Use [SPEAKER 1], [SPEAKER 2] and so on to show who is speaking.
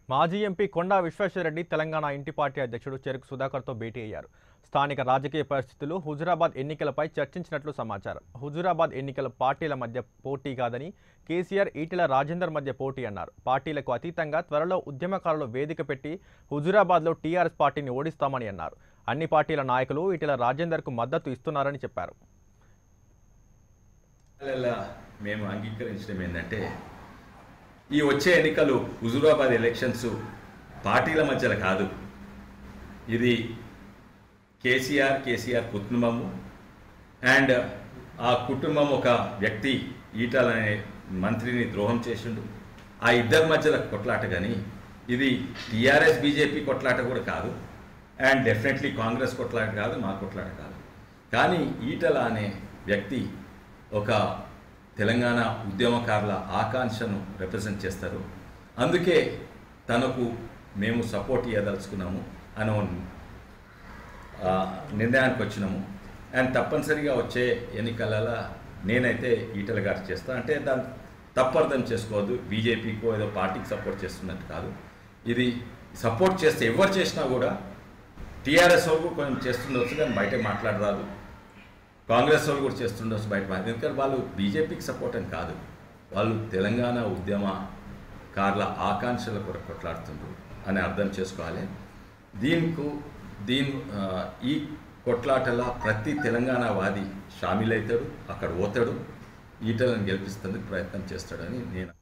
[SPEAKER 1] మాజీ ఎంపీ కొండా విశ్వేశ్వరరెడ్డి తెలంగాణ ఇంటి పార్టీ అధ్యక్షుడు చెరుకు సుధాకర్తో భేటీ అయ్యారు స్థానిక రాజకీయ పరిస్థితులు హుజురాబాద్ ఎన్నికలపై చర్చించినట్లు సమాచారం హుజురాబాద్ ఎన్నికల పార్టీల మధ్య పోటీ కాదని కేసీఆర్ ఈటెల రాజేందర్ మధ్య పోటీ అన్నారు పార్టీలకు అతీతంగా త్వరలో ఉద్యమకారులు వేదిక పెట్టి హుజురాబాద్లో టీఆర్ఎస్ పార్టీని ఓడిస్తామని అన్నారు అన్ని పార్టీల నాయకులు ఈటెల రాజేందర్కు మద్దతు ఇస్తున్నారని చెప్పారు
[SPEAKER 2] అలా మేము అంగీకరించడం ఏంటంటే ఈ వచ్చే ఎన్నికలు హుజూరాబాద్ ఎలక్షన్స్ పార్టీల మధ్యలో కాదు ఇది కేసీఆర్ కేసీఆర్ కుటుంబము అండ్ ఆ కుటుంబం ఒక వ్యక్తి ఈటల అనే మంత్రిని ద్రోహం చేసిండు ఆ ఇద్దరి మధ్యలో కొట్లాట కానీ ఇది టీఆర్ఎస్ బీజేపీ కొట్లాట కూడా కాదు అండ్ డెఫినెట్లీ కాంగ్రెస్ కొట్లాట కాదు మా కొట్లాట కాదు కానీ ఈటల అనే వ్యక్తి ఒక తెలంగాణ ఉద్యమకారుల ఆకాంక్షను రిప్రజెంట్ చేస్తారు అందుకే తనకు మేము సపోర్ట్ ఇవ్వదలుచుకున్నాము అని ఆ, నిర్ణయానికి వచ్చినాము అండ్ తప్పనిసరిగా వచ్చే ఎన్నికలలో నేనైతే ఈటల గారు చేస్తా అంటే దాన్ని తప్పర్థం చేసుకోవద్దు బీజేపీకో ఏదో పార్టీకి సపోర్ట్ చేస్తున్నట్టు కాదు ఇది సపోర్ట్ చేస్తే ఎవరు చేసినా కూడా టీఆర్ఎస్ వాళ్ళు కూడా కొంచెం చేస్తుండొచ్చు కానీ బయట మాట్లాడరాదు కాంగ్రెస్ వాళ్ళు కూడా చేస్తుండొచ్చు బయట మాట్లాడు ఎందుకంటే వాళ్ళు బీజేపీకి సపోర్ట్ అని కాదు వాళ్ళు తెలంగాణ ఉద్యమ కార్ల ఆకాంక్షల కొరకు కొట్లాడుతుండ్రు అని అర్థం చేసుకోవాలి దీనికి దీని ఆ, ఈ కొట్లాటల ప్రతి తెలంగాణ వాది షామిల్ అవుతాడు అక్కడ పోతాడు ఈటలను గెలిపిస్తేందుకు ప్రయత్నం చేస్తాడని నేను